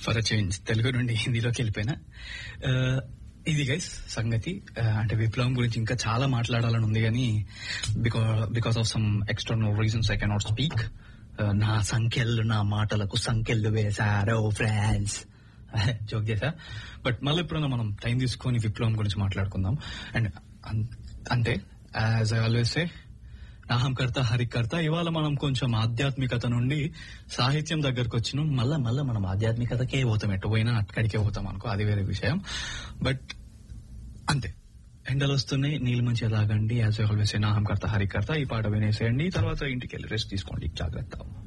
for change Telugu నుండి హిందీలోకి వెళ్ళిపోయినా Uh, ఇది గైస్ సంగతి Uh, అంటే విప్లవం గురించి ఇంకా చాలా మాట్లాడాలని ఉంది కానీ because because of some external reasons I cannot speak నా సంఖ్యలు నా మాటలకు సంఖ్యలు వేశారో ఫ్రాన్స్ జోక్ చేశా బట్ మళ్ళీ ఎప్పుడైనా మనం టైం తీసుకొని విప్లవం గురించి మాట్లాడుకుందాం అండ్ అంటే యాజ్ ఐ ఆల్వేస్ సే నాహంకర్త హరికర్త ఇవాళ మనం కొంచెం ఆధ్యాత్మికత నుండి సాహిత్యం దగ్గరకు వచ్చినాం మళ్ళా మళ్ళా మనం ఆధ్యాత్మికతకే పోతాం ఎటు పోయినా అక్కడికే పోతాం అనుకో అది వేరే విషయం బట్ అంతే ఎండలు వస్తున్నాయి నీళ్ళు మంచిగా తాగండి యాజ్ ఆల్వేస్ నాహంకర్త హరికర్త ఈ పాట వినేసేయండి తర్వాత ఇంటికి వెళ్ళి రెస్ట్ తీసుకోండి జాగ్రత్త